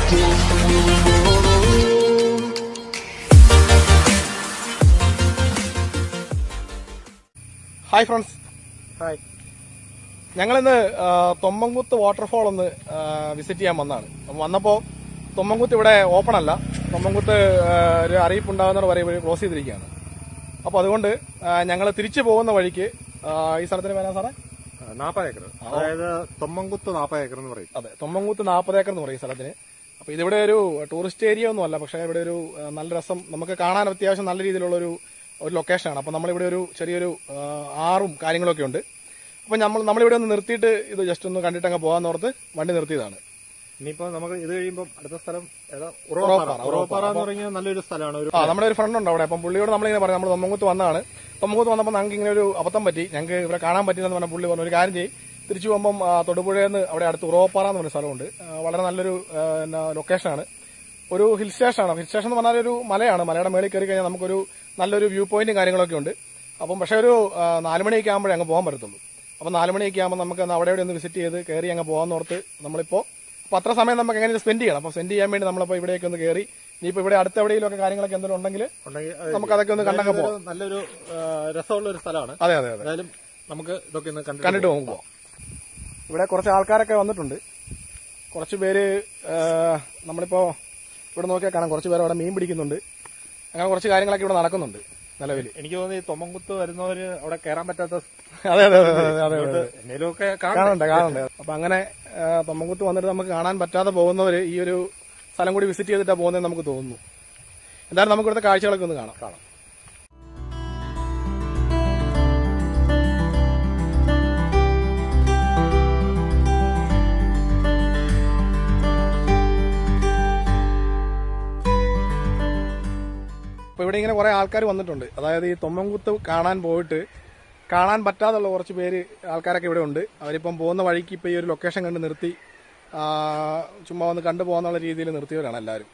Hi friends hi ഞങ്ങളിന്ന് ആ, Thommankuthu waterfall ഒന്ന് വിസിറ്റ് ചെയ്യാൻ വന്നതാണ് അപ്പം വന്നപ്പോൾ തൊമ്മൻകുത്ത് ഇവിടെ ഓപ്പൺ അല്ല തൊമ്മൻകുത്ത് ആ, ഒരു അറിയിപ്പ് ഉണ്ടാകുന്നതോടെ വരെ ഇവർ ക്ലോസ് ചെയ്തിരിക്കുകയാണ് അപ്പോൾ അതുകൊണ്ട് ഞങ്ങൾ തിരിച്ചു പോകുന്ന വഴിക്ക് ആ, ഈ സ്ഥലത്തിന് പേരാ സാറേ നാപ്പത് ഏക്കർ അതായത് തൊമ്മൻകുത്ത് നാപ്പത് ഏക്കർ എന്ന് പറയും അതെ തൊമ്മൻകുത്ത് നാൽപ്പത് ഏക്കർ എന്ന് പറയും ഈ സ്ഥലത്തിന് അപ്പോൾ ഇതിവിടെ ഒരു ടൂറിസ്റ്റ് ഏരിയ ഒന്നും അല്ല പക്ഷേ ഇവിടെ ഒരു ആ, നല്ല രസം നമുക്ക് കാണാൻ അത്യാവശ്യം നല്ല രീതിയിലുള്ള ഒരു ഒരു ലൊക്കേഷനാണ് അപ്പോൾ നമ്മളിവിടെ ഒരു ചെറിയൊരു ആ, ആറും കാര്യങ്ങളൊക്കെ ഉണ്ട് അപ്പോൾ നമ്മൾ നമ്മളിവിടെ ഒന്ന് നിർത്തിയിട്ട് ഇത് ജസ്റ്റ് ഒന്ന് കണ്ടിട്ട് അങ്ങ് പോകാൻ ഓർത്ത് വണ്ടി നിർത്തിയതാണ് ഇനിയിപ്പോ നമുക്ക് ഇത് കഴിയുമ്പോൾ അടുത്ത സ്ഥലം ഏതാ ഉറവപ്പാറ. ഉറവപ്പാറ ഉറവപ്പാറ എന്ന് പറഞ്ഞാൽ നല്ലൊരു സ്ഥലമാണ് ഒരു ആ നമ്മുടെ ഒരു ഫ്രണ്ട് ഉണ്ട് അവിടെ അപ്പം പുള്ളിയോട് നമ്മളിങ്ങനെ പറഞ്ഞു നമ്മൾ തൊമ്മങ്കുത്ത് വന്നതാണ് തൊമ്മങ്കുത്ത് വന്നപ്പോൾ ഞങ്ങൾക്ക് ഇങ്ങനെ ഒരു അബദ്ധം പറ്റി ഞങ്ങൾക്ക് ഇവിടെ കാണാൻ പറ്റില്ലെന്ന് പറഞ്ഞ പുള്ളി പറഞ്ഞു ഒരു കാര്യം ചെയ്യും തിരിച്ചു പോകുമ്പം ആ, തൊടുപുഴയിൽ നിന്ന് അവിടെ അടുത്ത് ഉറവപ്പാറ എന്ന് പറഞ്ഞ സ്ഥലമുണ്ട് ആ, വളരെ നല്ലൊരു ആ, എന്നാ, ലൊക്കേഷനാണ് ഒരു ഹിൽ സ്റ്റേഷനാണ് ഹിൽ സ്റ്റേഷൻ എന്ന് പറഞ്ഞാൽ ഒരു മലയാണ് മലയുടെ മേളിൽ കയറി കഴിഞ്ഞാൽ നമുക്കൊരു നല്ലൊരു വ്യൂ പോയിന്റും കാര്യങ്ങളൊക്കെ ഉണ്ട് അപ്പം പക്ഷേ ഒരു ആ, നാല് മണിയൊക്കെ ആകുമ്പോഴേ അങ്ങ് പോകാൻ പറ്റത്തുള്ളൂ അപ്പം നാല് മണിയൊക്കെ ആകുമ്പോൾ നമുക്ക് ഒന്ന് അവിടെ ഇവിടെ ഒന്ന് വിസിറ്റ് ചെയ്ത് കയറി അങ്ങ് പോകാമെന്ന് ഓർത്ത് നമ്മളിപ്പോൾ അപ്പോൾ അത്ര സമയം നമുക്ക് എങ്ങനെ സ്പെൻഡ് ചെയ്യണം അപ്പോൾ സ്പെൻഡ് ചെയ്യാൻ വേണ്ടി നമ്മളിപ്പോൾ ഇവിടേക്ക് ഒന്ന് കയറി ഇനിയിപ്പോൾ ഇവിടെ അടുത്ത എവിടെയെങ്കിലുമൊക്കെ കാര്യങ്ങളൊക്കെ എന്തെങ്കിലും ഉണ്ടെങ്കിൽ ഉണ്ടെങ്കിൽ നമുക്ക് അതൊക്കെ ഒന്ന് കണ്ടങ്ങ് പോവാം ഇതൊരു നല്ലൊരു ആ, രസമുള്ള ഒരു സ്ഥലമാണ് അതെ അതെ അതെ എന്തായാലും നമുക്ക് ഇതൊക്കെ ഒന്ന് കണ്ടിട്ട് കണ്ടിട്ട് നമുക്ക് പോവാം ഇവിടെ കുറച്ച് ആൾക്കാരൊക്കെ വന്നിട്ടുണ്ട് കുറച്ച് പേര് ആ, നമ്മളിപ്പോ ഇവിടെ നോക്കിയാൽ കാണാം കുറച്ച് പേര് അവിടെ മീൻ പിടിക്കുന്നുണ്ട് അങ്ങനെ കുറച്ച് കാര്യങ്ങളൊക്കെ ഇവിടെ നടക്കുന്നുണ്ട് നിലവിൽ എനിക്ക് തോന്നി തൊമ്മൻകുത്ത് വരുന്നവര് അവിടെ കയറാൻ പറ്റാത്ത അതെ അതെ അതെ അതെ അതെ അതെ എന്തെങ്കിലും ഒക്കെ കാണാം കാണണ്ട കാണണ്ട അപ്പൊ അങ്ങനെ ആ, തൊമ്മൻകുത്ത് വന്നിട്ട് നമുക്ക് കാണാൻ പറ്റാതെ പോകുന്നവര് ഈ ഒരു സ്ഥലം കൂടി വിസിറ്റ് ചെയ്തിട്ടാ പോകുന്നത് നമുക്ക് തോന്നുന്നു എന്തായാലും നമുക്ക് ഇവിടുത്തെ കാഴ്ചകളൊക്കെ ഒന്ന് കാണാം കാണാം അപ്പൊ ഇവിടെ ഇങ്ങനെ കുറെ ആൾക്കാർ വന്നിട്ടുണ്ട് അതായത് ഈ തൊമ്മൻകുത്ത് കാണാൻ പോയിട്ട് കാണാൻ പറ്റാതുള്ള കുറച്ച് പേര് ആൾക്കാരൊക്കെ ഇവിടെ ഉണ്ട് അവരിപ്പം പോകുന്ന വഴിക്ക് ഇപ്പൊ ഈ ഒരു ലൊക്കേഷൻ കണ്ട് നിർത്തി ആ, ചുമ്മാ വന്ന് കണ്ടു പോകാന്നുള്ള രീതിയിൽ നിർത്തിയവരാണ് എല്ലാവരും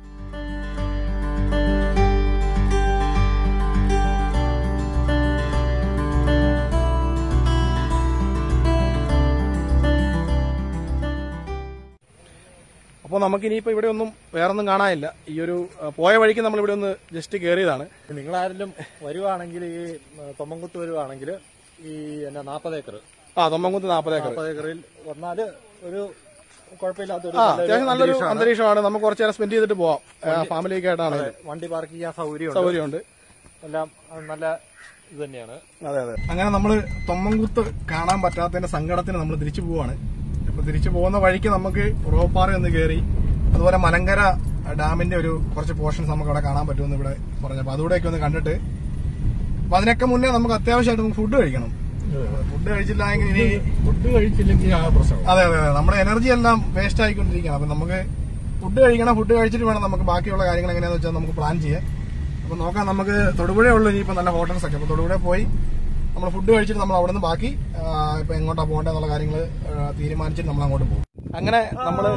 അപ്പോൾ നമുക്ക് ഇനിയിപ്പോൾ ഇവിടെ ഒന്നും വേറൊന്നും കാണാനില്ല ഈ ഒരു ആ, പോയ വഴിക്ക് നമ്മൾ ഇവിടെ ഒന്ന് ജസ്റ്റ് കയറിയതാണ് നിങ്ങളാരെങ്കിലും വരുവാണെങ്കിൽ ഈ ആ, തൊമ്മൻകുത്ത് വരുവാണെങ്കിൽ ഈ എന്നാ നാപ്പത് ഏക്കർ ആ തൊമ്മൻകുത്ത് നാൽപ്പത് ഏക്കർ നാപ്പത് ഏക്കറിൽ വന്നാല് ഒരു കുഴപ്പമില്ലാത്തൊരു ആ നല്ലൊരു അത്യാവശ്യം നല്ലൊരു അന്തരീക്ഷമാണ്. അന്തരീക്ഷമാണ് നമുക്ക് കുറച്ച് നേരം സ്പെൻഡ് ചെയ്തിട്ട് പോവാം ഫാമിലിയൊക്കെ ആയിട്ടാണെങ്കിലും വണ്ടി പാർക്ക് ചെയ്യാൻ സൗകര്യമുണ്ട് സൗകര്യമുണ്ട് എല്ലാം ആ, നല്ല ഇത് തന്നെയാണ് അതെ അതെ അങ്ങനെ നമ്മൾ തൊമ്മൻകുത്ത് കാണാൻ പറ്റാത്തതിന്റെ സങ്കടത്തിന് നമ്മൾ തിരിച്ചു പോവാണ് അപ്പൊ തിരിച്ചു പോകുന്ന വഴിക്ക് നമുക്ക് ഉറവപ്പാറ ഒന്ന് കയറി അതുപോലെ മലങ്കര ഡാമിന്റെ ഒരു കുറച്ച് പോർഷൻസ് നമുക്ക് അവിടെ കാണാൻ പറ്റുമെന്ന് ഇവിടെ പറഞ്ഞു അപ്പൊ അതുകൂടെയൊക്കെ ഒന്ന് കണ്ടിട്ട് അപ്പൊ അതിനൊക്കെ മുന്നേ നമുക്ക് അത്യാവശ്യമായിട്ട് നമുക്ക് ഫുഡ് കഴിക്കണം ഫുഡ് കഴിച്ചില്ല എങ്കിൽ ഇനി ഫുഡ് കഴിച്ചില്ലെങ്കിൽ ആ പ്രശ്നം അതെ അതെ അതെ നമ്മുടെ എനർജി എല്ലാം വേസ്റ്റ് ആയിക്കൊണ്ടിരിക്കുകയാണ് അപ്പൊ നമുക്ക് ഫുഡ് കഴിക്കണം ഫുഡ് കഴിച്ചിട്ട് വേണം നമുക്ക് ബാക്കിയുള്ള കാര്യങ്ങൾ എങ്ങനെയാന്ന് വെച്ചാൽ നമുക്ക് പ്ലാൻ ചെയ്യാം അപ്പൊ നോക്കാം നമുക്ക് തൊടുപുഴ ഉള്ളു ഇനിയിപ്പോ നല്ല ഹോട്ടൽസ് ഒക്കെ അപ്പൊ തൊടുപുഴ പോയി നമ്മൾ ഫുഡ് കഴിച്ചിട്ട് നമ്മൾ അവിടെ നിന്ന് ബാക്കി ആ, ഇപ്പൊ എങ്ങോട്ടാ പോകേണ്ടത് എന്നുള്ള കാര്യങ്ങൾ തീരുമാനിച്ചിട്ട് നമ്മൾ അങ്ങോട്ട് പോകും അങ്ങനെ നമ്മള്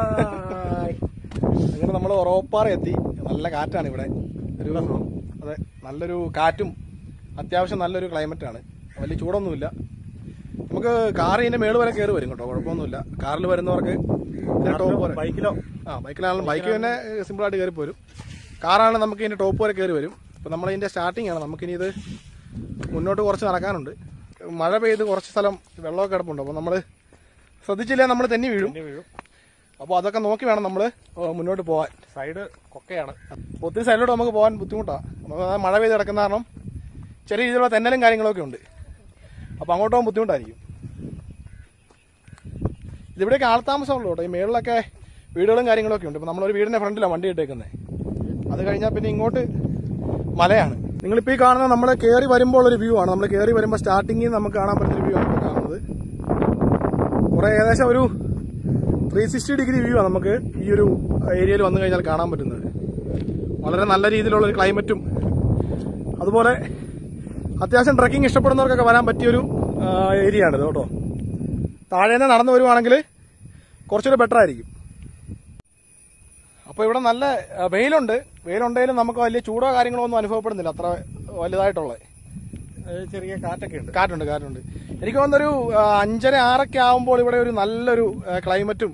അങ്ങനെ നമ്മൾ ഉറവപ്പാറ എത്തി നല്ല കാറ്റാണ് ഇവിടെ ഒരു അതെ നല്ലൊരു കാറ്റും അത്യാവശ്യം നല്ലൊരു ക്ലൈമറ്റ് ആണ് വലിയ ചൂടൊന്നുമില്ല നമുക്ക് കാർ ഇതിന്റെ മേള് വരെ കയറി വരും കേട്ടോ കുഴപ്പമൊന്നുമില്ല കാറിൽ വരുന്നവർക്ക് ഇതിന്റെ ടോപ്പ് വരെ ബൈക്കിലോ ആ ബൈക്കിലാണെങ്കിലും ബൈക്ക് തന്നെ സിമ്പിൾ ആയിട്ട് കയറി പോരും കാറാണെങ്കിൽ നമുക്ക് ഇതിന്റെ ടോപ്പ് വരെ കയറി വരും ഇപ്പൊ നമ്മൾ ഇതിന്റെ സ്റ്റാർട്ടിംഗ് ആണ് നമുക്കിനി ഇത് മുന്നോട്ട് കുറച്ച് നടക്കാനുണ്ട് മഴ പെയ്ത് കുറച്ച് സ്ഥലം വെള്ളമൊക്കെ കിടപ്പുണ്ട് അപ്പോൾ നമ്മൾ ശ്രദ്ധിച്ചില്ലേ നമ്മൾ തെന്നി വീഴും പിന്നെ വീഴും അപ്പോൾ അതൊക്കെ നോക്കി വേണം നമ്മൾ മുന്നോട്ട് പോകാൻ സൈഡ് കൊക്കയാണ് അപ്പോൾ ഒത്തിരി സൈഡിലോട്ട് നമുക്ക് പോകാൻ ബുദ്ധിമുട്ടാണ് നമുക്ക് ആ മഴ പെയ്ത് കിടക്കുന്ന കാരണം ചെറിയ രീതിയിലുള്ള തെന്നലും കാര്യങ്ങളൊക്കെ ഉണ്ട് അപ്പോൾ അങ്ങോട്ട് പോകാൻ ബുദ്ധിമുട്ടായിരിക്കും ഇതിവിടെയൊക്കെ ആൾത്താമസമുള്ളൂ കേട്ടോ ഈ മേളിലൊക്കെ വീടുകളും കാര്യങ്ങളൊക്കെ ഉണ്ട് ഇപ്പം നമ്മളൊരു വീടിന്റെ ഫ്രണ്ടിലാണ് വണ്ടി ഇട്ടേക്കുന്നത് അത് കഴിഞ്ഞാൽ പിന്നെ ഇങ്ങോട്ട് മലയാണ് നിങ്ങളിപ്പോൾ ഈ കാണുന്ന നമ്മൾ കയറി വരുമ്പോൾ ഒരു വ്യൂ ആണ് നമ്മൾ കയറി വരുമ്പോൾ സ്റ്റാർട്ടിങ്ങിൽ നമുക്ക് കാണാൻ പറ്റുന്ന വ്യൂ ആണ് ഇപ്പോൾ കാണുന്നത് കുറേ ഏകദേശം ഒരു ത്രീ സിക്സ്റ്റി ഡിഗ്രി വ്യൂ ആണ് നമുക്ക് ഈ ഒരു ഏരിയയിൽ വന്നു കഴിഞ്ഞാൽ കാണാൻ പറ്റുന്നത് വളരെ നല്ല രീതിയിലുള്ള ഒരു ക്ലൈമറ്റും അതുപോലെ അത്യാവശ്യം ട്രക്കിംഗ് ഇഷ്ടപ്പെടുന്നവർക്കൊക്കെ വരാൻ പറ്റിയൊരു ഏരിയ ആണിത് കേട്ടോ താഴെ നിന്ന് നടന്നു വരുവാണെങ്കിൽ കുറച്ചുകൂടെ ബെറ്റർ ആയിരിക്കും അപ്പോൾ ഇവിടെ നല്ല ആ, വെയിലുണ്ട് വെയിലുണ്ടെങ്കിലും നമുക്ക് വലിയ ചൂടോ കാര്യങ്ങളോ ഒന്നും അനുഭവപ്പെടുന്നില്ല അത്ര വലുതായിട്ടുള്ളത് ഏഹ് ചെറിയ കാറ്റൊക്കെ ഉണ്ട് കാറ്റുണ്ട് കാറ്റുണ്ട് എനിക്ക് തോന്നുന്നൊരു ആ, അഞ്ചര ആറൊക്കെ ആകുമ്പോൾ ഇവിടെ ഒരു നല്ലൊരു ആ, ക്ലൈമറ്റും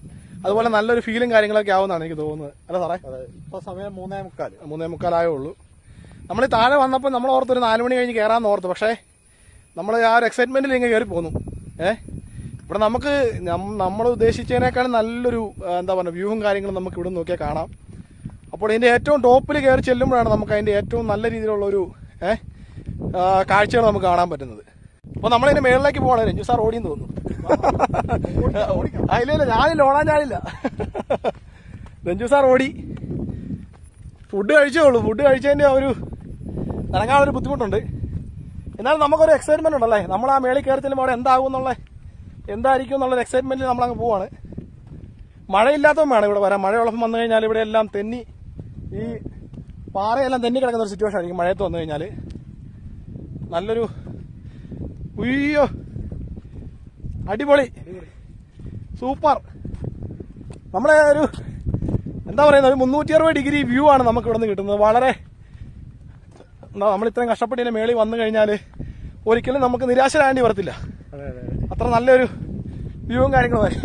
അതുപോലെ നല്ലൊരു ഫീലും കാര്യങ്ങളൊക്കെ ആവുമെന്നാണ് എനിക്ക് തോന്നുന്നത് അല്ല സാറേ അതെ ഇപ്പൊ സമയം മൂന്നേ മുക്കാല് മൂന്നേ മുക്കാലായേ ഉള്ളൂ നമ്മൾ ഈ താഴെ വന്നപ്പോൾ നമ്മൾ ഓർത്ത് ഒരു നാല് മണി കഴിഞ്ഞ് കയറാമെന്ന് ഓർത്ത് പക്ഷേ നമ്മൾ ആ ഒരു എക്സൈറ്റ്മെന്റിൽ ഇങ്ങനെ കയറി പോന്നു ഏ ഇവിടെ നമുക്ക് നമ്മൾ ഉദ്ദേശിച്ചതിനേക്കാളും നല്ലൊരു ആ, എന്താ പറയുക വ്യൂവും കാര്യങ്ങളും നമുക്ക് ഇവിടെ നോക്കിയാൽ കാണാം അപ്പോൾ ഇതിന്റെ ഏറ്റവും ടോപ്പിൽ കയറി ചെല്ലുമ്പോഴാണ് നമുക്ക് അതിന്റെ ഏറ്റവും നല്ല രീതിയിലുള്ള ഒരു ഏ ആ, കാഴ്ചകൾ നമുക്ക് കാണാൻ പറ്റുന്നത് അപ്പോൾ നമ്മളിതിന്റെ മേളിലേക്ക് പോകണേ രഞ്ജു സാർ ഓടിയെന്ന് തോന്നുന്നു ആ, ഇല്ല ഇല്ല ഞാനില്ല ഓടാൻ ഞാനില്ല രഞ്ജു സാർ ഓടി ഫുഡ് കഴിച്ചേ ഉള്ളൂ ഫുഡ് കഴിച്ചതിന്റെ ആ ഒരു ഇറങ്ങാനൊരു ബുദ്ധിമുട്ടുണ്ട് എന്നാലും നമുക്കൊരു എക്സൈറ്റ്മെന്റ് ഉണ്ടല്ലേ നമ്മൾ ആ മേളിൽ കയറി ചെല്ലുമ്പോൾ അവിടെ എന്താകും എന്നുള്ള എന്തായിരിക്കും എന്നുള്ള എക്സൈറ്റ്മെന്റിൽ നമ്മൾ അങ്ങ് പോവാണ് മഴയില്ലാത്തതും വേണം ഇവിടെ വരാൻ മഴയുള്ളപ്പം വന്നു കഴിഞ്ഞാൽ ഇവിടെ എല്ലാം തെന്നി ഈ പാറയെല്ലാം തെന്നി കിടക്കുന്ന ഒരു സിറ്റുവേഷൻ ആയിരിക്കും മഴയത്ത് വന്നു കഴിഞ്ഞാൽ നല്ലൊരു ഉയ്യോ അടിപൊളി സൂപ്പർ നമ്മളെ ഒരു എന്താ പറയുന്നത് ഒരു മുന്നൂറ്റി അറുപത് ഡിഗ്രി വ്യൂ ആണ് നമുക്ക് ഇവിടെ നിന്ന് കിട്ടുന്നത് വളരെ എന്താ നമ്മൾ ഇത്രയും കഷ്ടപ്പെട്ടിന്റെ മേളിൽ വന്നു കഴിഞ്ഞാൽ ഒരിക്കലും നമുക്ക് നിരാശരാകേണ്ടി വരത്തില്ല അതെ അതെ അത്ര നല്ലൊരു വ്യൂവും കാര്യങ്ങളുമായി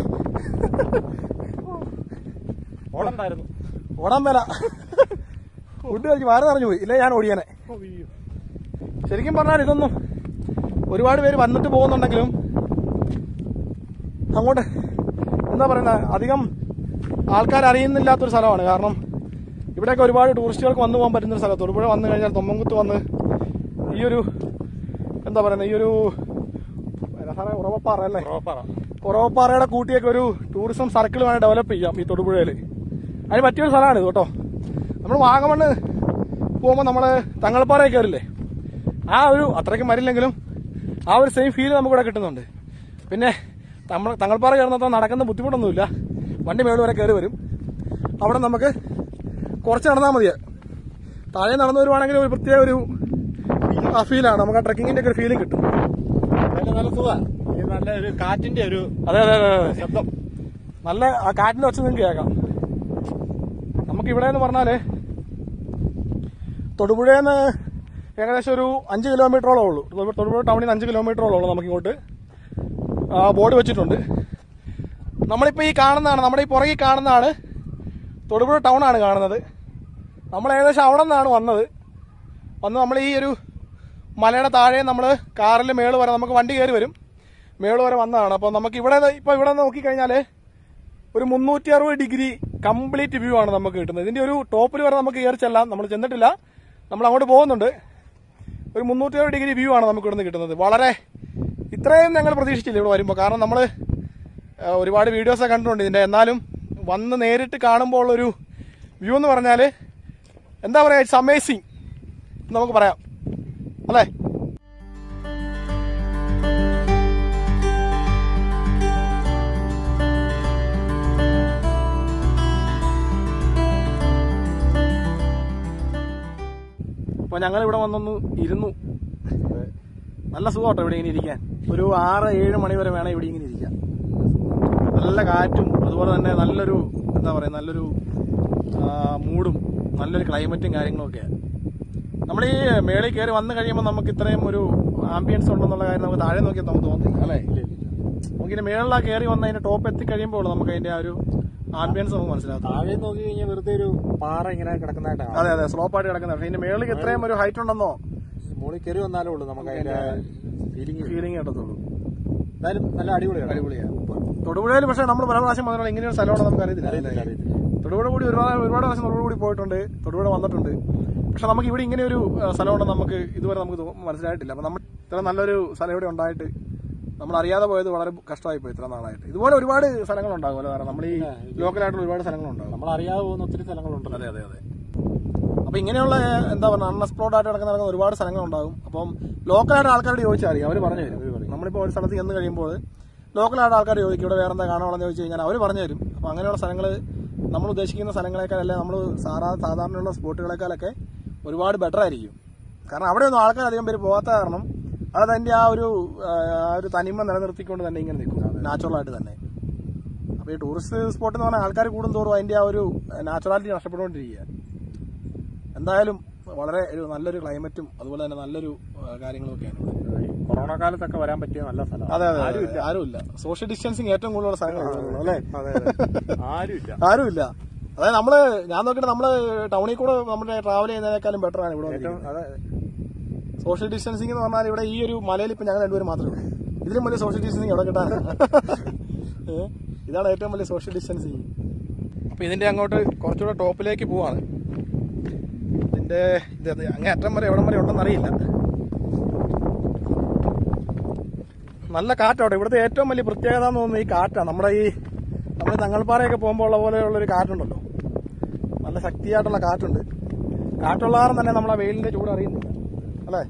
ഓടണ്ടായിരുന്നു ഓടാൻ മേല ഫുഡ് കഴിച്ച് വാര നിറഞ്ഞു പോയി ഇല്ലേ ഞാൻ ഓടിയാനെ ശരിക്കും പറഞ്ഞാൽ ഇതൊന്നും ഒരുപാട് പേര് വന്നിട്ട് പോകുന്നുണ്ടെങ്കിലും അങ്ങോട്ട് എന്താ പറയുന്ന അധികം ആൾക്കാർ അറിയുന്നില്ലാത്തൊരു സ്ഥലമാണ് കാരണം ഇവിടെയൊക്കെ ഒരുപാട് ടൂറിസ്റ്റുകൾക്ക് വന്നു പോകാൻ പറ്റുന്ന ഒരു സ്ഥലം തൊടുപുഴ വന്നു കഴിഞ്ഞാൽ തൊമ്മൻകുത്ത് വന്ന് ഈ ഒരു എന്താ പറയുന്നത് ഈ ഒരു എന്നാ സാറേ ഉറവപ്പാറ അല്ലേ പ്രോപ്പറ കുറവപ്പാറയുടെ കൂട്ടിയൊക്കെ ഒരു ടൂറിസം സർക്കിൾ വേണം ഡെവലപ്പ് ചെയ്യാം ഈ തൊടുപുഴയിൽ അതിന് പറ്റിയൊരു സ്ഥലമാണ് ഇത് കേട്ടോ നമ്മൾ വാഗമണ്ണ് പോകുമ്പോൾ നമ്മൾ തങ്ങൾപ്പാറയിൽ കയറില്ലേ ആ ഒരു അത്രയ്ക്കും വരില്ലെങ്കിലും ആ ഒരു സെയിം ഫീൽ നമുക്കിവിടെ കിട്ടുന്നുണ്ട് പിന്നെ നമ്മൾ തങ്ങൾപ്പാറ കയറുന്നത്ര നടക്കുന്ന ബുദ്ധിമുട്ടൊന്നുമില്ല വണ്ടി മേളിൽ വരെ കയറി വരും അവിടെ നമുക്ക് കുറച്ച് നടന്നാൽ മതിയാ താഴെ നടന്നു വരുവാണെങ്കിൽ ഒരു പ്രത്യേക ഒരു ആ ഫീലാണ് നമുക്ക് ആ ട്രക്കിങ്ങിന്റെ ഒക്കെ ഒരു ഫീലും കിട്ടും നല്ല നല്ല സുഖ നല്ല ഒരു കാറ്റിന്റെ ഒരു അതെ അതെ അതെ അതെ ശബ്ദം നല്ല ആ കാറ്റിന്റെ ഒച്ച നിങ്ങൾക്ക് കേൾക്കാം നമുക്ക് ഇവിടെ എന്ന് പറഞ്ഞാല് തൊടുപുഴന്ന് ഏകദേശം ഒരു അഞ്ച് കിലോമീറ്ററോളം ഉള്ളൂ തൊടു- തൊടുപുഴ ടൗണിൽ നിന്ന് അഞ്ച് കിലോമീറ്ററോളം ഉള്ളൂ നമുക്ക് ഇങ്ങോട്ട് ആ ബോർഡ് വെച്ചിട്ടുണ്ട് നമ്മളിപ്പോൾ ഈ കാണുന്നതാണ് നമ്മുടെ ഈ പുറകിൽ കാണുന്നതാണ് തൊടുപുഴ ടൗൺ ആണ് കാണുന്നത് നമ്മൾ ഏകദേശം അവിടെ നിന്നാണ് വന്നത് വന്ന് നമ്മൾ ഈ ഒരു മലയുടെ താഴെ നമ്മൾ കാറിൽ മേള് വരെ നമുക്ക് വണ്ടി കയറി വരും മേള് വരെ വന്നതാണ് അപ്പോൾ നമുക്ക് ഇവിടെ ഇപ്പോൾ ഇവിടെ നോക്കിക്കഴിഞ്ഞാൽ ഒരു മുന്നൂറ്റി അറുപത് ഡിഗ്രി കംപ്ലീറ്റ് വ്യൂ ആണ് നമുക്ക് കിട്ടുന്നത് ഇതിന്റെ ഒരു ടോപ്പിൽ വരെ നമുക്ക് കയറി ചെല്ലാം നമ്മൾ ചെന്നിട്ടില്ല നമ്മൾ അങ്ങോട്ട് പോകുന്നുണ്ട് ഒരു മുന്നൂറ്റി അറുപത് ഡിഗ്രി വ്യൂ ആണ് നമുക്ക് ഇവിടുന്ന് കിട്ടുന്നത് വളരെ ഇത്രയും ഞങ്ങൾ പ്രതീക്ഷിച്ചില്ല ഇവിടെ വരുമ്പോൾ കാരണം നമ്മൾ ഒരുപാട് വീഡിയോസൊക്കെ കണ്ടിട്ടുണ്ട് ഇതിന്റെ എന്നാലും വന്ന് നേരിട്ട് കാണുമ്പോൾ ഉള്ളൊരു വ്യൂ എന്ന് പറഞ്ഞാൽ എന്താ പറയുക ഇറ്റ്സ് അമേസിങ് നമുക്ക് പറയാം അല്ലേ അപ്പൊ ഞങ്ങൾ ഇവിടെ വന്നൊന്ന് ഇരുന്നു നല്ല സുഖമാട്ടോ ഇവിടെ ഇങ്ങനെ ഇരിക്കാൻ ഒരു ആറ് ഏഴ് മണി വരെ വേണം ഇവിടെ ഇങ്ങനെ ഇരിക്കാൻ നല്ല കാറ്റും അതുപോലെ തന്നെ നല്ലൊരു എന്താ പറയുക നല്ലൊരു ആ, മൂഡും നല്ലൊരു ക്ലൈമറ്റും കാര്യങ്ങളും ഒക്കെയാണ് നമ്മൾ ഈ മേളിൽ കയറി വന്നു കഴിയുമ്പോൾ നമുക്ക് ഇത്രയും ഒരു ആംബിയൻസ് ഉണ്ടെന്നുള്ള കാര്യം നമുക്ക് താഴെ നോക്കിയാൽ നമുക്ക് തോന്നി അല്ലേ നമുക്കിനി മേളിലാ കയറി വന്ന് അതിന്റെ ടോപ്പ് എത്തിക്കഴിയുമ്പോൾ നമുക്ക് അതിന്റെ ആ ഒരു ആംബിയൻസ് നമുക്ക് മനസ്സിലാകും താഴെ നോക്കി കഴിഞ്ഞാൽ വെറുതെ ഒരു പാറ ഇങ്ങനെ കിടക്കുന്നതായിട്ടാണ് അതെ അതെ സ്ലോപ്പായിട്ട് കിടക്കുന്നത് പക്ഷേ ഇതിന്റെ മേളിൽ ഇത്രയും ഒരു ഹൈറ്റ് ഉണ്ടെന്നോ മുകളിൽ കയറി വന്നാലേ ഉള്ളൂ നമുക്ക് അതിന്റെ ഫീലിംഗ് ഫീലിംഗ് കിട്ടത്തുള്ളൂ എന്തായാലും നല്ല അടിപൊളിയാണ് അടിപൊളിയാണ് തൊടുപുഴയിൽ പക്ഷേ നമ്മൾ പല പ്രാവശ്യം വന്നിട്ടുള്ള ഇങ്ങനെ ഒരു സ്ഥലമാണ് നമുക്ക് അറിയത്തില്ല അറിയത്തില്ല അറിയത്തില്ല തൊടുപുഴ കൂടി ഒരുപാട് ഒരുപാട് പ്രാവശ്യം തൊടുപുഴ കൂടി പോയിട്ടുണ്ട് തൊടുപുഴ വന്നിട്ടുണ്ട് പക്ഷെ നമുക്ക് ഇവിടെ ഇങ്ങനെ ഒരു ആ, സ്ഥലമുണ്ടെന്ന് നമുക്ക് ഇതുവരെ നമുക്ക് തോ- മനസ്സിലായിട്ടില്ല അപ്പൊ നമ്മൾ ഇത്ര നല്ലൊരു സ്ഥലം ഇവിടെ ഉണ്ടായിട്ട് നമ്മൾ അറിയാതെ പോയത് വളരെ കഷ്ടമായി പോയി ഇത്ര നാളായിട്ട് ഇതുപോലെ ഒരുപാട് സ്ഥലങ്ങളുണ്ടാകുമല്ലോ കാരണം നമ്മൾ ഈ ലോക്കലായിട്ടുള്ള ഒരുപാട് സ്ഥലങ്ങളുണ്ടാകും നമ്മൾ അറിയാതെ പോകുന്ന ഒത്തിരി സ്ഥലങ്ങളുണ്ടല്ലോ അതെ അതെ അതെ അപ്പൊ ഇങ്ങനെയുള്ള എന്താ പറയുക അൺഎക്സ്പ്ലോർഡ് ആയിട്ട് നടക്കുന്ന നടക്കുന്ന ഒരുപാട് സ്ഥലങ്ങളുണ്ടാകും അപ്പം ലോക്കലായിട്ട് ആൾക്കാരോട് ചോദിച്ചാൽ അറിയാം അവർ പറഞ്ഞു തരും നമ്മളിപ്പോൾ ഒരു സ്ഥലത്ത് ചെന്ന് കഴിയുമ്പോൾ ലോക്കലായിട്ട് ആൾക്കാർ ചോദിക്കും ഇവിടെ വേറെ എന്താ കാണാനുള്ളതെന്ന് ചോദിച്ചു കഴിഞ്ഞാൽ അവർ പറഞ്ഞു തരും അപ്പൊ അങ്ങനെയുള്ള സ്ഥലങ്ങൾ നമ്മൾ ഉദ്ദേശിക്കുന്ന സ്ഥലങ്ങളെക്കാൾ അല്ലെ നമ്മൾ സാധാ സാധാരണയുള്ള സ്പോട്ടുകളെക്കാളൊക്കെ ഒരുപാട് ബെറ്റർ ആയിരിക്കും കാരണം അവിടെയൊന്നും ആൾക്കാർ അധികം പേര് പോകാത്ത കാരണം അത് അതിന്റെ ആ ഒരു ആ, ആ ഒരു തനിമ നിലനിർത്തിക്കൊണ്ട് തന്നെ ഇങ്ങനെ നിൽക്കും നാച്ചുറൽ ആയിട്ട് തന്നെ അപ്പൊ ഈ ടൂറിസ്റ്റ് സ്പോട്ട് എന്ന് പറഞ്ഞാൽ ആൾക്കാർ കൂടുന്തോറും അതിന്റെ ആ ഒരു നാച്ചുറാലിറ്റി നഷ്ടപ്പെട്ടുകൊണ്ടിരിക്കുക എന്തായാലും വളരെ ഒരു നല്ലൊരു ക്ലൈമറ്റും അതുപോലെ തന്നെ നല്ലൊരു ആ, കാര്യങ്ങളൊക്കെയാണ് ഇവിടെ കൊറോണ കാലത്തൊക്കെ വരാൻ പറ്റിയ നല്ല സ്ഥലമാണ് അതെ അതെ ആരുമില്ല ആരുമില്ല സോഷ്യൽ ഡിസ്റ്റൻസിങ് ഏറ്റവും കൂടുതലുള്ള സ്ഥലങ്ങളാണ് അല്ലേ അതെ അതെ ആരുമില്ല ആരുമില്ല അതായത് നമ്മള് ഞാൻ നോക്കിയിട്ട് നമ്മള് ടൗണിൽ കൂടെ നമ്മുടെ ട്രാവൽ ചെയ്യുന്നതിനേക്കാളും ബെറ്റർ ആണ് ഇവിടെ ഏറ്റവും അതെ സോഷ്യൽ ഡിസ്റ്റൻസിംഗ് എന്ന് പറഞ്ഞാൽ ഇവിടെ ഈ ഒരു മലയിൽ ഇപ്പൊ ഞങ്ങൾ രണ്ടുപേരും മാത്രമേ ഉള്ളൂ ഇതിലും വലിയ സോഷ്യൽ ഡിസ്റ്റൻസിങ് എവിടെ കിട്ടാൻ ഏ? ഇതാണ് ഏറ്റവും വലിയ സോഷ്യൽ ഡിസ്റ്റൻസിങ് അപ്പൊ ഇതിന്റെ അങ്ങോട്ട് കുറച്ചുകൂടെ ടോപ്പിലേക്ക് പോവാണ് ഇതിന്റെ ഇത് അത് അങ്ങേ അറ്റം വരെ എവിടം വരെ ഉണ്ടെന്ന് അറിയില്ല നല്ല കാറ്റോടെ ഇവിടുത്തെ ഏറ്റവും വലിയ പ്രത്യേകത എന്ന് തോന്നുന്നത് ഈ കാറ്റാണ് നമ്മുടെ ഈ നമ്മൾ തങ്ങൾപ്പാറയൊക്കെ പോകുമ്പോൾ ഉള്ള പോലെയുള്ള ഒരു കാറ്റുണ്ടല്ലോ നല്ല ശക്തിയായിട്ടുള്ള കാറ്റുണ്ട് കാറ്റുള്ള കാരണം തന്നെ നമ്മളെ വെയിലിന്റെ ചൂട് അറിയുന്നില്ല അല്ലേ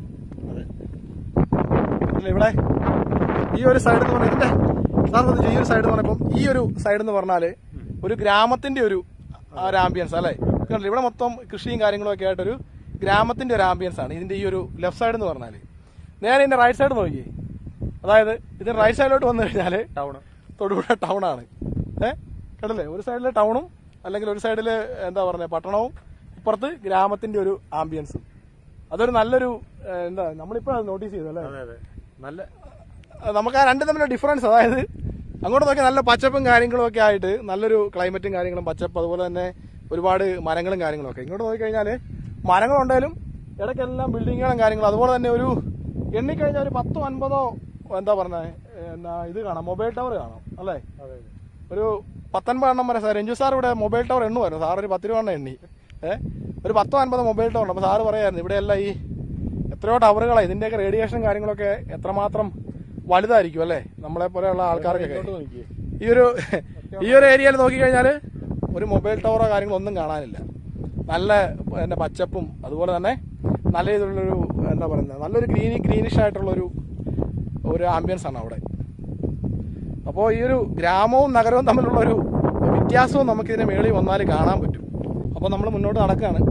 ഇല്ല, ഇവിടെ ഈ ഒരു സൈഡ് എന്ന് പറഞ്ഞാൽ ഇതിന്റെ സാർ ഈ ഒരു സൈഡ് എന്ന് പറഞ്ഞപ്പം ഈ ഒരു സൈഡ് എന്ന് പറഞ്ഞാല് ഒരു ഗ്രാമത്തിന്റെ ഒരു ആ ഒരു ആംബിയൻസ് അല്ലേ കണ്ടില്ലേ ഇവിടെ മൊത്തം കൃഷിയും കാര്യങ്ങളും ഒക്കെ ആയിട്ടൊരു ഗ്രാമത്തിന്റെ ഒരു ആംബിയൻസ് ആണ് ഇതിന്റെ ഈ ഒരു ലെഫ്റ്റ് സൈഡ് എന്ന് പറഞ്ഞാല് നേരെ ഇതിന്റെ റൈറ്റ് സൈഡ് നോക്കി അതായത് ഇതിന്റെ റൈറ്റ് സൈഡിലോട്ട് വന്നു കഴിഞ്ഞാല് ടൗണ് തൊടുപുഴ ടൗൺ ആണ് ഏഹ് കേട്ടല്ലേ ഒരു സൈഡില് ടൗണും അല്ലെങ്കിൽ ഒരു സൈഡില് എന്താ പറയുക പട്ടണവും ഇപ്പുറത്ത് ഗ്രാമത്തിന്റെ ഒരു ആംബിയൻസും അതൊരു നല്ലൊരു ഏഹ്, എന്താ നമ്മളിപ്പോ നോട്ടീസ് ചെയ്തു അല്ലേ അതെ അതെ നല്ല അത് നമുക്ക് ആ രണ്ടും തമ്മിലുള്ള ഡിഫറൻസ് അതായത് അങ്ങോട്ട് നോക്കി നല്ല പച്ചപ്പും കാര്യങ്ങളും ഒക്കെ ആയിട്ട് നല്ലൊരു ക്ലൈമറ്റും കാര്യങ്ങളും പച്ചപ്പ് അതുപോലെ തന്നെ ഒരുപാട് മരങ്ങളും കാര്യങ്ങളും ഒക്കെ ഇങ്ങോട്ട് നോക്കിക്കഴിഞ്ഞാൽ മരങ്ങളുണ്ടെങ്കിലും ഇടയ്ക്കെല്ലാം ബിൽഡിങ്ങുകളും കാര്യങ്ങളും അതുപോലെ തന്നെ ഒരു എണ്ണിക്കഴിഞ്ഞാൽ ഒരു പത്തോ അൻപതോ എന്താ പറഞ്ഞ എന്നാ ഇത് കാണാം മൊബൈൽ ടവർ കാണാം അല്ലേ അതെ ഒരു പത്തൊൻപത് എണ്ണം വരെ സാർ രഞ്ജു സാർ ഇവിടെ മൊബൈൽ ടവർ എണ്ണുമായിരുന്നു സാർ ഒരു പത്ത് രൂപ എണ്ണം എണ്ണി ഏഹ് ഒരു പത്തോ അൻപതോ മൊബൈൽ ടവർ ഉണ്ട് അപ്പോൾ സാറ് പറയായിരുന്നു ഇവിടെയെല്ലാം ഈ എത്രയോ ടവറുകളാണ് ഇതിന്റെയൊക്കെ റേഡിയേഷൻ കാര്യങ്ങളൊക്കെ എത്രമാത്രം വലുതായിരിക്കും അല്ലേ നമ്മളെ പോലെയുള്ള ആൾക്കാർക്കൊക്കെ ഇങ്ങോട്ട് നോക്കിയേ ഈ ഒരു ഈ ഒരു ഏരിയയിൽ നോക്കിക്കഴിഞ്ഞാൽ ഒരു മൊബൈൽ ടവറോ കാര്യങ്ങളോ ഒന്നും കാണാനില്ല നല്ല പിന്നെ പച്ചപ്പും അതുപോലെ തന്നെ നല്ല രീതിയിലുള്ളൊരു എന്താ പറയുന്നത് നല്ലൊരു ഗ്രീനി ഗ്രീനിഷ് ആയിട്ടുള്ളൊരു ഒരു ആംബിയൻസ് ആണ് അവിടെ അപ്പോൾ ഈ ഒരു ഗ്രാമവും നഗരവും തമ്മിലുള്ള ഒരു വ്യത്യാസവും നമുക്ക് ഇതിന്റെ മേളിൽ വന്നാൽ കാണാൻ പറ്റും അപ്പോൾ നമ്മൾ മുന്നോട്ട് നടക്കുകയാണ്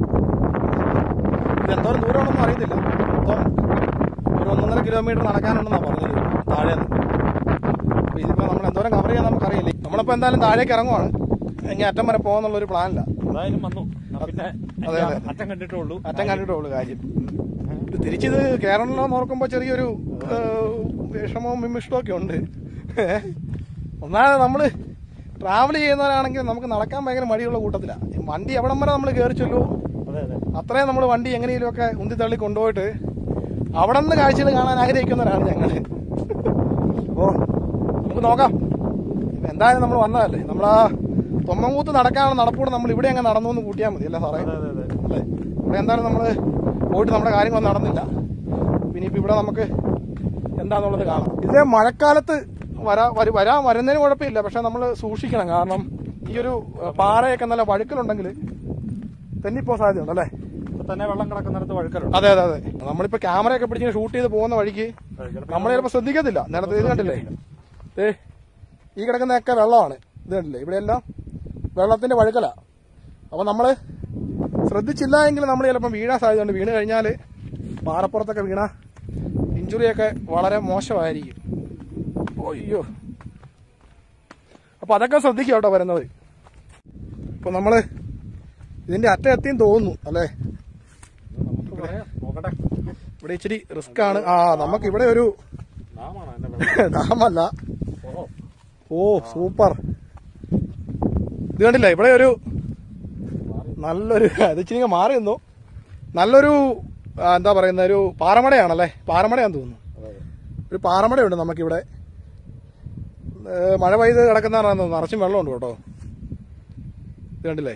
ഇത് എന്തോരം ദൂരമാണെന്നും അറിയത്തില്ല മൊത്തം ഒരു ഒന്നൊന്നര കിലോമീറ്റർ നടക്കാനുണ്ടെന്നാണ് പറഞ്ഞത് താഴെ അപ്പോൾ ഇതിപ്പോൾ നമ്മൾ എന്തോരം കവർ ചെയ്യാൻ നമുക്കറിയില്ല നമ്മളിപ്പോൾ എന്തായാലും താഴേക്ക് ഇറങ്ങുവാണ് ഇനി അറ്റം വരെ പോകാന്നുള്ള ഒരു പ്ലാനില്ല എന്തായാലും വന്നു എന്നാ പിന്നെ അതെ, അതെ. അറ്റം കണ്ടിട്ടേ ഉള്ളൂ അറ്റം കണ്ടിട്ടേ ഉള്ളൂ കാര്യം ഇത് തിരിച്ചിത് കേരളത്തിലോ നോക്കുമ്പോൾ ചെറിയൊരു ഏഹ്, വിഷമവും വിമിഷ്ടവും ഒക്കെ ഉണ്ട് ഒന്നാമത് നമ്മൾ ട്രാവൽ ചെയ്യുന്നവരാണെങ്കിൽ നമുക്ക് നടക്കാൻ ഭയങ്കര മടിയുള്ള കൂട്ടത്തിലാണ് വണ്ടി എവിടം വരെ നമ്മൾ കയറി ചെല്ലൂ അതെ അതെ അത്രയും നമ്മൾ വണ്ടി എങ്ങനെയെങ്കിലുമൊക്കെ ഉന്തി തള്ളി കൊണ്ടുപോയിട്ട് അവിടെ നിന്ന് കാഴ്ചകൾ കാണാൻ ആഗ്രഹിക്കുന്നവരാണ് ഞങ്ങൾ ഓ നമുക്ക് നോക്കാം ഇപ്പൊ എന്തായാലും നമ്മൾ വന്നതല്ലേ നമ്മൾ ആ തൊമ്മങ്കൂത്ത് നടക്കാനുള്ള നടപ്പൂടെ നമ്മൾ ഇവിടെ അങ്ങ് നടന്നു എന്ന് കൂട്ടിയാൽ മതി അല്ലേ സാറേ അതെ അതെ അതെ അല്ലേ ഇവിടെ എന്തായാലും നമ്മൾ പോയിട്ട് നമ്മുടെ കാര്യങ്ങളൊന്നും നടന്നില്ല പിന്നെ ഇപ്പൊ ഇവിടെ നമുക്ക് എന്താന്നുള്ളത് കാണാം ഇതിലെ മഴക്കാലത്ത് വരാ വരു- വരാൻ വരുന്നതിന് കുഴപ്പമില്ല പക്ഷെ നമ്മൾ സൂക്ഷിക്കണം കാരണം ഈ ഒരു ഏഹ്, പാറയൊക്കെ നല്ല വഴുക്കലുണ്ടെങ്കിൽ തെന്നിപ്പോ സാധ്യതയുണ്ട് അല്ലേ ഇപ്പൊ തന്നെ വെള്ളം കിടക്കുന്നിടത്ത് വഴുക്കലുണ്ട് അതെ അതെ അതെ നമ്മളിപ്പോ ക്യാമറയൊക്കെ പിടിച്ച് ഷൂട്ട് ചെയ്ത് പോകുന്ന വഴിക്ക് നമ്മൾ ചിലപ്പോൾ ശ്രദ്ധിക്കത്തില്ല നേരത്തെ ഇത് കണ്ടില്ലേ ഏ ഈ കിടക്കുന്നതൊക്കെ വെള്ളമാണ് ഇത് കണ്ടില്ലേ ഇവിടെയെല്ലാം വെള്ളത്തിന്റെ വഴുക്കല അപ്പൊ നമ്മള് ശ്രദ്ധിച്ചില്ല എങ്കിൽ നമ്മൾ ചിലപ്പോൾ വീഴാൻ സാധ്യതയുണ്ട് വീണ് കഴിഞ്ഞാൽ പാറപ്പുറത്തൊക്കെ വീണ ഇഞ്ചുറിയൊക്കെ വളരെ മോശമായിരിക്കും അയ്യോ അപ്പൊ അതൊക്കെ ശ്രദ്ധിക്കുക കേട്ടോ വരുന്നത് ഇപ്പൊ നമ്മള് ഇതിന്റെ അറ്റ എത്തിയും തോന്നുന്നു അല്ലേ നമുക്ക് പറയാം നോക്കട്ടെ ഇവിടെ ഇച്ചിരി റിസ്ക് ആണ് ആ നമുക്ക് ഇവിടെ ഒരു നാമാണ് എന്റെ വെള്ളം ഡാമല്ല ഓ ഓ സൂപ്പർ ഇത് കണ്ടില്ല ഇവിടെ ഒരു നല്ലൊരു ഇത് ഇച്ചിരി ഇങ്ങ് മാറി നിന്നു നല്ലൊരു ആ, എന്താ പറയുന്ന ഒരു പാറമടയാണല്ലേ പാറമടയാന്ന് തോന്നുന്നു അതെ അതെ ഒരു പാറമടയുണ്ട് നമുക്കിവിടെ ഏ, മഴ പെയ്ത് കിടക്കുന്ന നിറച്ചും വെള്ളമുണ്ട് കേട്ടോ ഇത് കണ്ടില്ലേ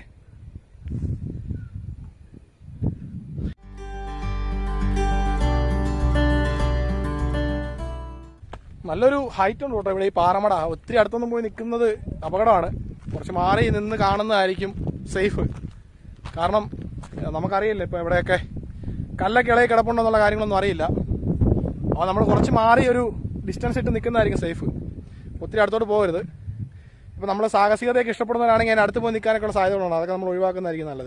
നല്ലൊരു ഹൈറ്റ് ഉണ്ട് കേട്ടോ ഇവിടെ ഈ പാറമട ഒത്തിരി അടുത്തൊന്നും പോയി നിൽക്കുന്നത് അപകടമാണ് കുറച്ച് മാറി നിന്ന് കാണുന്നതായിരിക്കും സേഫ് കാരണം ഏ, നമുക്കറിയില്ല ഇപ്പൊ എവിടെയൊക്കെ കല്ലൊക്കെ ഇളകി കിടപ്പുണ്ടോ എന്നുള്ള കാര്യങ്ങളൊന്നും അറിയില്ല അപ്പോൾ നമ്മൾ കുറച്ച് മാറി ഒരു ഡിസ്റ്റൻസ് ഇട്ട് നിൽക്കുന്നതായിരിക്കും സേഫ് ഒത്തിരി അടുത്തോട്ട് പോകരുത് ഇപ്പൊ നമ്മൾ സാഹസികതയൊക്കെ ഇഷ്ടപ്പെടുന്നവരാണെങ്കിൽ അതിന് അടുത്ത് പോയി നിൽക്കാനൊക്കെ ഉള്ള സാധ്യതകളുണ്ട് അതൊക്കെ നമ്മൾ ഒഴിവാക്കുന്നതായിരിക്കും നല്ലത്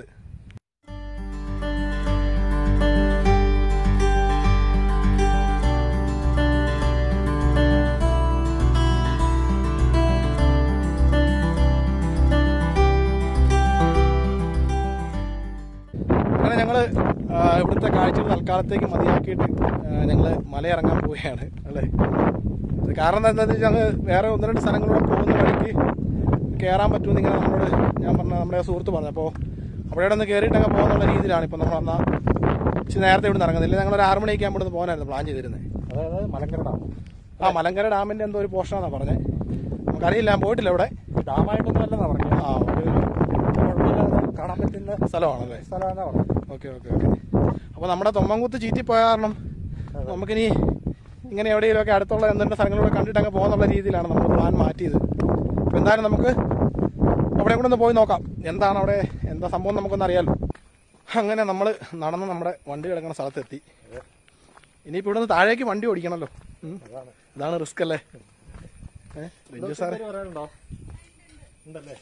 അങ്ങനെ ഞങ്ങള് ആ, ഇവിടുത്തെ കാഴ്ചകൾ തൽക്കാലത്തേക്ക് മതിയാക്കിയിട്ട് ഞങ്ങൾ മലയിറങ്ങാൻ പോവുകയാണ് അല്ലേ അത് കാരണം എന്താണെന്ന് വെച്ചാൽ ഞങ്ങൾ വേറെ ഒന്ന് രണ്ട് സ്ഥലങ്ങളിലൂടെ പോകുന്ന വഴിക്ക് കയറാൻ പറ്റുമെന്ന് ഇങ്ങനെ നമ്മളോട് ഞാൻ പറഞ്ഞ നമ്മുടെ സുഹൃത്ത് പറഞ്ഞു അപ്പോൾ അവിടെ ഒന്ന് കയറിയിട്ടൊക്കെ പോകുന്നുള്ള രീതിയിലാണ് ഇപ്പം നമ്മൾ എന്നാൽ ഇച്ചിരി നേരത്തെ ഇവിടെ ഇറങ്ങുന്നില്ല ഞങ്ങൾ ഒരു ആറ് മണിയൊക്കെ ആകുമ്പോൾ ഇവിടുന്ന് പോകാനായിരുന്നു പ്ലാൻ ചെയ്തിരുന്നത് അതായത് മലങ്കര ഡാം ആ മലങ്കര ഡാമിൻ്റെ എന്തോ ഒരു പോർഷനാണെന്നാണ് പറഞ്ഞത് നമുക്കറിയില്ല ഞാൻ പോയിട്ടില്ല ഇവിടെ ഡാമായിട്ടൊന്നും അല്ലെന്നാ പറഞ്ഞത് ആ ഒരു കുഴപ്പമില്ലാതെ കാണാൻ പറ്റുന്ന സ്ഥലമാണല്ലേ സ്ഥലമാണെന്നാ പറഞ്ഞത് ഓക്കെ ഓക്കെ ഓക്കെ അപ്പോൾ നമ്മുടെ തൊമ്മൻകുത്ത് ചീറ്റി പോയ കാരണം നമുക്കിനി ഇങ്ങനെ എവിടെയെങ്കിലുമൊക്കെ അടുത്തുള്ള എന്തെങ്കിലും സ്ഥലങ്ങളിലൂടെ കണ്ടിട്ട് അങ്ങ് പോകുന്നുള്ള രീതിയിലാണ് നമ്മൾ പ്ലാൻ മാറ്റിയത് അപ്പോൾ എന്തായാലും നമുക്ക് അവിടെ കൂടെ ഒന്ന് പോയി നോക്കാം എന്താണ് അവിടെ എന്താ സംഭവം നമുക്കൊന്ന് അറിയാമല്ലോ അങ്ങനെ നമ്മൾ നടന്ന് നമ്മുടെ വണ്ടി കിടക്കുന്ന സ്ഥലത്തെത്തി ഇനിയിപ്പോൾ ഇവിടെ നിന്ന് താഴേക്ക് വണ്ടി ഓടിക്കണമല്ലോ ഉം. അതാണ് ഇതാണ് റിസ്ക് അല്ലേ ഏഹ് ബെഞ്ചു സാറേ പേര് പറയാനുണ്ടോ ഉണ്ടല്ലേ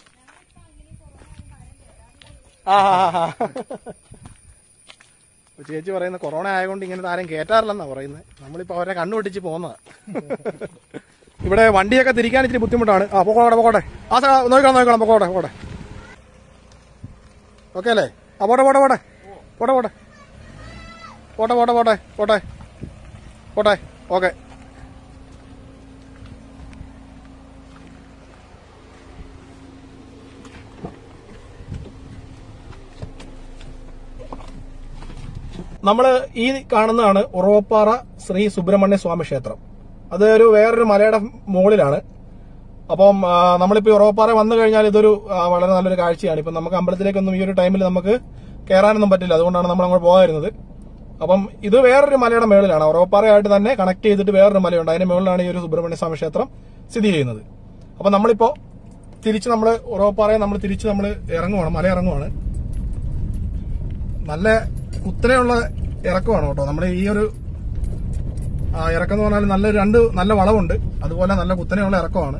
ആ ആ, ആ, ആ. ഇപ്പൊ ചേച്ചി പറയുന്ന കൊറോണ ആയതുകൊണ്ട് ഇങ്ങനെ ആരും കേറ്റാറില്ലെന്നാ പറയുന്നത് നമ്മളിപ്പോ അവരെ കണ്ണു പൊട്ടിച്ച് പോകുന്നതാ ഇവിടെ വണ്ടിയൊക്കെ തിരിക്കാൻ ഇച്ചിരി ബുദ്ധിമുട്ടാണ് ആ പോകോട്ടെ പോകോട്ടെ ആ സാ നോക്കണം നോക്കണം പോകോട്ടെ പോകട്ടെ ഓക്കെ അല്ലേ ആ പോട്ടെ പോട്ടെ പോട്ടെ പോട്ടെ പോട്ടെ പോട്ടെ പോട്ടെ പോട്ടെ പോട്ടെ പോട്ടെ ഓക്കെ നമ്മൾ ഈ കാണുന്നതാണ് ഉറവപ്പാറ ശ്രീ സുബ്രഹ്മണ്യ സ്വാമി ക്ഷേത്രം അത് ഒരു വേറൊരു മലയുടെ മുകളിലാണ് അപ്പം ആ, നമ്മളിപ്പോ ഈ ഉറവപ്പാറ വന്നു കഴിഞ്ഞാൽ ഇതൊരു ആ, വളരെ നല്ലൊരു കാഴ്ചയാണ് ഇപ്പം നമുക്ക് അമ്പലത്തിലേക്കൊന്നും ഈ ഒരു ടൈമിൽ നമുക്ക് കയറാനൊന്നും പറ്റില്ല അതുകൊണ്ടാണ് നമ്മൾ അങ്ങോട്ട് പോകാതിരുന്നത് അപ്പം ഇത് വേറൊരു മലയുടെ മുകളിലാണ് ഉറവപ്പാറയായിട്ട് തന്നെ കണക്ട് ചെയ്തിട്ട് വേറൊരു മലയുണ്ട് അതിന്റെ മുകളിലാണ് ഈ ഒരു സുബ്രഹ്മണ്യ സ്വാമി ക്ഷേത്രം സ്ഥിതി ചെയ്യുന്നത് അപ്പം നമ്മളിപ്പോ തിരിച്ച് നമ്മൾ ഉറവപ്പാറയെ നമ്മൾ തിരിച്ച് നമ്മൾ ഇറങ്ങുവാണ് മല ഇറങ്ങുവാണ് നല്ല കുത്തനെയുള്ള ഇറക്കമാണ് കേട്ടോ നമ്മുടെ ഈ ഒരു ആ, ഇറക്കം എന്ന് പറഞ്ഞാൽ നല്ല രണ്ട് നല്ല വളവുണ്ട് അതുപോലെ നല്ല കുത്തനെയുള്ള ഇറക്കമാണ്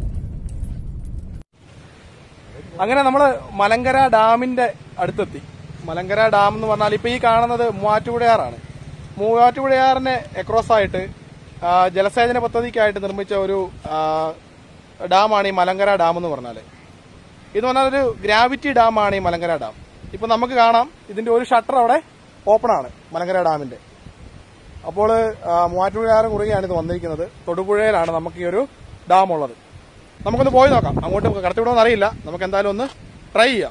അങ്ങനെ നമ്മള് മലങ്കര ഡാമിന്റെ അടുത്തെത്തി മലങ്കര ഡാം എന്ന് പറഞ്ഞാൽ ഇപ്പൊ ഈ കാണുന്നത് മൂവാറ്റുപുഴയാറാണ് മൂവാറ്റുപുഴയാറിനെ എക്രോസ് ആയിട്ട് ആ, ജലസേചന പദ്ധതിക്കായിട്ട് നിർമ്മിച്ച ഒരു ആ, ഡാമാണ് ഈ മലങ്കര ഡാം എന്ന് പറഞ്ഞാല് ഇത് പറഞ്ഞാൽ ഒരു ഗ്രാവിറ്റി ഡാമാണ് ഈ മലങ്കര ഡാം ഇപ്പൊ നമുക്ക് കാണാം ഇതിന്റെ ഒരു ഷട്ടർ അവിടെ ഓപ്പൺ ആണ് മലങ്കര ഡാമിന്റെ അപ്പോൾ മൂവാറ്റുപുഴയാറ് കുറുകയാണ് ഇത് വന്നിരിക്കുന്നത് തൊടുപുഴയിലാണ് നമുക്ക് ഈ ഒരു ഡാം ഉള്ളത് നമുക്കൊന്ന് പോയി നോക്കാം അങ്ങോട്ട് കടത്തിവിടുമെന്ന് അറിയില്ല നമുക്ക് എന്തായാലും ഒന്ന് ട്രൈ ചെയ്യാം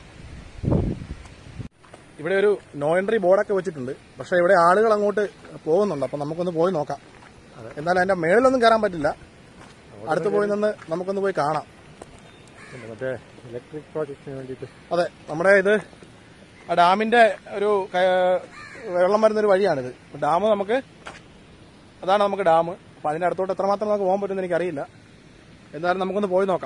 ഇവിടെ ഒരു നോ എൻട്രി ബോർഡൊക്കെ വെച്ചിട്ടുണ്ട് പക്ഷേ ഇവിടെ ആളുകൾ അങ്ങോട്ട് പോകുന്നുണ്ട് അപ്പം നമുക്കൊന്ന് പോയി നോക്കാം എന്നാലും അതിന്റെ മേളിലൊന്നും കയറാൻ പറ്റില്ല അടുത്ത് പോയി നിന്ന് നമുക്കൊന്ന് പോയി കാണാം പിന്നെ മറ്റേ ഇലക്ട്രിക് പ്രോജക്റ്റിന് വേണ്ടിയിട്ട് അതെ നമ്മുടെ ഇത് ആ ഡാമിന്റെ ഒരു ക- വെള്ളം വരുന്ന ഒരു വഴിയാണിത് ഡാം നമുക്ക് അതാണ് നമുക്ക് ഡാം അപ്പൊ അതിന്റെ അടുത്തോട്ട് എത്രമാത്രം നമുക്ക് പോകാൻ പറ്റുമെന്ന് എനിക്കറിയില്ല എന്തായാലും നമുക്കൊന്ന് പോയി നോക്കാം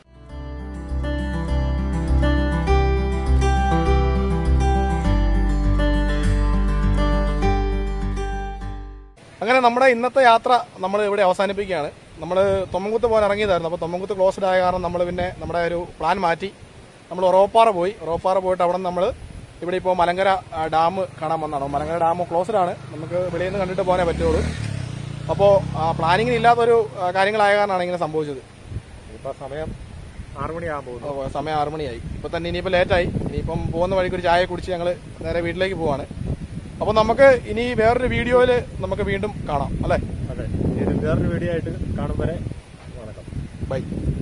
അങ്ങനെ നമ്മുടെ ഇന്നത്തെ യാത്ര നമ്മൾ ഇവിടെ അവസാനിപ്പിക്കുകയാണ് നമ്മൾ തൊമ്മൻകുത്ത് പോകാൻ ഇറങ്ങിയതായിരുന്നു അപ്പോൾ തൊമ്മൻകുത്ത് ക്ലോസ്ഡ് ആയ കാരണം നമ്മൾ പിന്നെ നമ്മുടെ ഒരു പ്ലാൻ മാറ്റി നമ്മൾ ഉറവപ്പാറ പോയി ഉറവപ്പാറ പോയിട്ട് അവിടെ നമ്മൾ ഇവിടെ ഇപ്പോൾ മലങ്കര ഡാം കാണാൻ വന്നതാണ് മലങ്കര ഡാം ക്ലോസ്ഡ് ആണ് നമുക്ക് വെളിയിൽ നിന്ന് കണ്ടിട്ട് പോകാനേ പറ്റുള്ളൂ അപ്പോൾ പ്ലാനിങ്ങിന് ഇല്ലാത്തൊരു ആ, കാര്യങ്ങളായ കാരണമാണ് ഇങ്ങനെ സംഭവിച്ചത് ഇപ്പൊ സമയം ആറു മണിയാകാൻ പോകുന്നു അപ്പോൾ സമയം ആറ് മണിയായി ഇപ്പൊ തന്നെ ഇനിയിപ്പോൾ ലേറ്റായി ഇനിയിപ്പം പോകുന്ന വഴിക്ക് ഒരു ചായ കുടിച്ച് ഞങ്ങൾ നേരെ വീട്ടിലേക്ക് പോവാണ് അപ്പോൾ നമുക്ക് ഇനി വേറൊരു വീഡിയോയിൽ നമുക്ക് വീണ്ടും കാണാം അല്ലേ അതെ ഇനി വേറൊരു വീഡിയോ ആയിട്ട് കാണും വരെ വണക്കം ബൈ